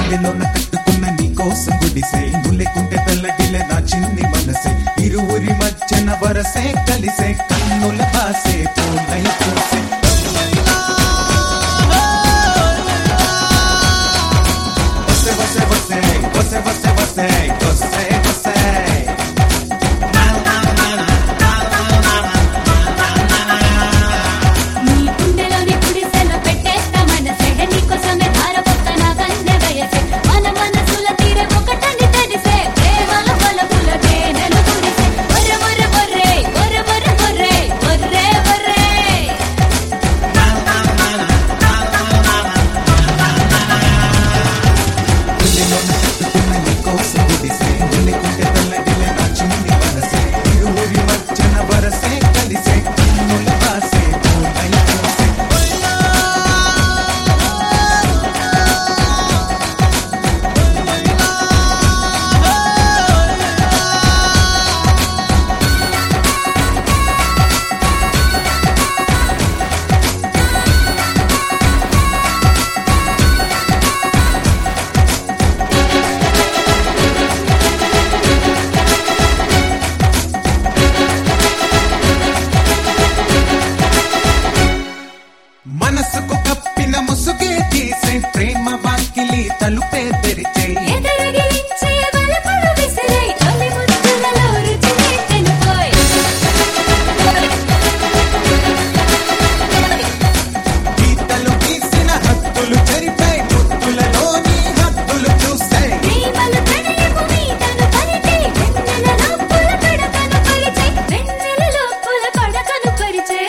గుండెలోన కట్టుకున్న నీ కోసం గుడిసే నువ్వు లేకుంటే తెల్లగిలే నా చిన్ని మనసే ఇరువురి మధ్యన వరసే కలిసే కన్నుల పాసే పూలై పూసే వసే వసే వసే వసే వసే వసే వసే వసే నీ గుండెలోని గుడిసెలో పెట్టేస్తా మనసే నీకోసమే ధారపోత నా కన్నె వయసే మన మనసుల తీరే ఒకటని తెలిసే ప్రేమల బలపుల తేనెలు కురిసే ఒర్రె ఒర్రె ఒర్రె ఒర్రె ఒర్రె ఒర్రె ఒర్రె ఒర్రె గుండెలోన కట్టుకున్న నీ కోసం గుడిసే నువ్వు లేకుంటే తెల్లగిలే నా చిన్ని మనసే ఇరువురి మధ్యన వరసే కలిసే కన్నుల పాసే పూలై పూసే మనసుకు కప్పిన ముసుగే తీసే ప్రేమ వాకిలి తలుపే తెరిచే ఎదరగిలించే బలపులు విసిరై తొలి ముద్దులలో రుచిని తెలుపోయ్ గీతలు గీసిన హద్దులు చెరిపే ముద్దులలోని హద్దులు చూసే ప్రేమలు ప్రణయము మీదను పరిచే వెన్నెలలో పుల పడకను పరిచే వెన్నెలలో పుల పడకను పరిచే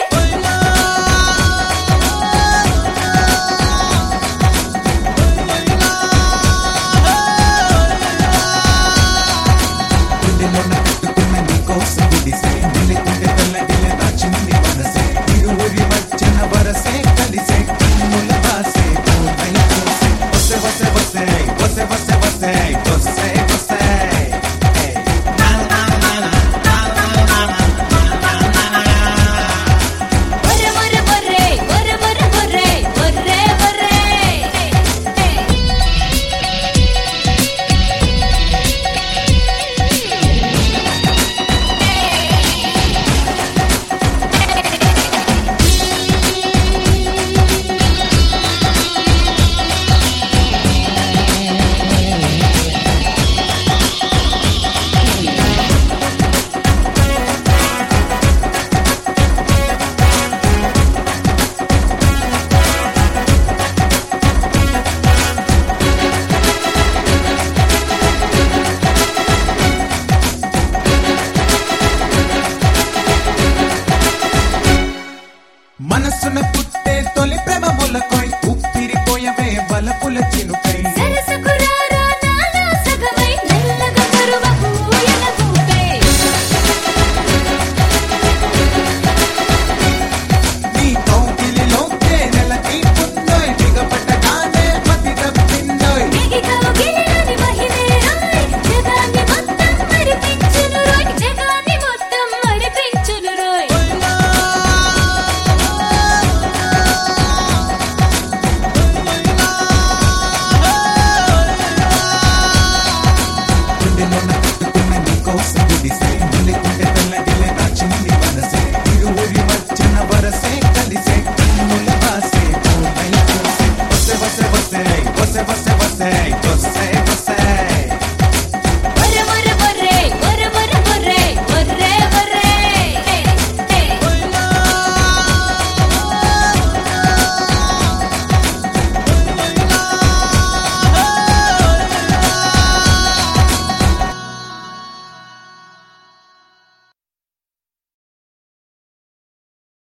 గుండెలోన కట్టుకున్న నీ కోసం గుడిసే నిలకుంటే తెల్లగిలే నా చిన్ని మనసే ఇరువురి మధ్యన వరసే కలిసే కన్నుల పాసే పూలై పూసే వసే వసే వసే వసే వసే వసే వసే